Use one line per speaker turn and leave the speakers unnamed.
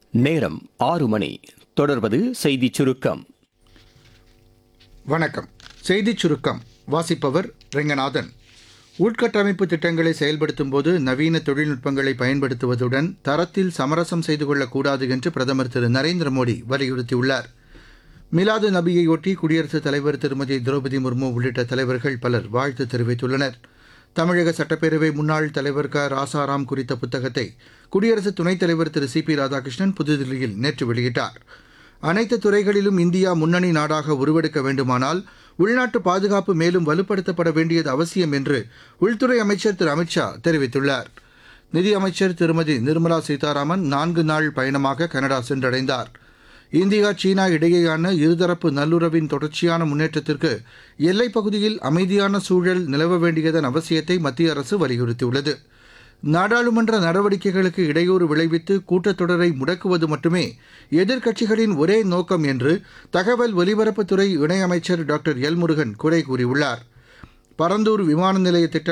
நேரம் ஆறு மணி தொடர்வது செய்திச் சுருக்கம்
வணக்கம் செய்திச் சுருக்கம் வாசிப்பவர் ரெங்கநாதன் உள்கட்டமைப்பு திட்டங்களை செயல்படுத்தும் போது நவீன தொழில்நுட்பங்களை பயன்படுத்துவதுடன் தரத்தில் சமரசம் செய்து கொள்ளக்கூடாது என்று பிரதமர் திரு நரேந்திர மோடி வலியுறுத்தியுள்ளார் மிலாது நபியையொட்டி குடியரசுத் தலைவர் திருமதி திரௌபதி முர்மு உள்ளிட்ட தலைவர்கள் பலர் வாழ்த்து தெரிவித்துள்ளனர் தமிழக சட்டப்பேரவை முன்னாள் தலைவர் க ராசாராம் குறித்த புத்தகத்தை குடியரசு துணைத் தலைவர் திரு சி பி ராதாகிருஷ்ணன் புதுதில்லியில் நேற்று வெளியிட்டார் அனைத்து துறைகளிலும் இந்தியா முன்னணி நாடாக உருவெடுக்க வேண்டுமானால் உள்நாட்டு பாதுகாப்பு மேலும் வலுப்படுத்தப்பட வேண்டியது அவசியம் என்று உள்துறை அமைச்சர் திரு அமித்ஷா தெரிவித்துள்ளார் நிதியமைச்சர் திருமதி நிர்மலா சீதாராமன் நான்கு நாள் பயணமாக கனடா சென்றடைந்தார் இந்தியா சீனா இடையேயான இருதரப்பு நல்லுறவின் தொடர்ச்சியான முன்னேற்றத்திற்கு எல்லைப் பகுதியில் அமைதியான சூழல் நிலவ வேண்டியதன் அவசியத்தை மத்திய அரசு வலியுறுத்தியுள்ளது நாடாளுமன்ற நடவடிக்கைகளுக்கு இடையூறு விளைவித்து கூட்டத்தொடரை முடக்குவது மட்டுமே எதிர்க்கட்சிகளின் ஒரே நோக்கம் என்று தகவல் ஒலிபரப்புத்துறை இணையமைச்சர் டாக்டர் எல் முருகன் குறை கூறியுள்ளார் பரந்தூர் விமான நிலைய திட்டம்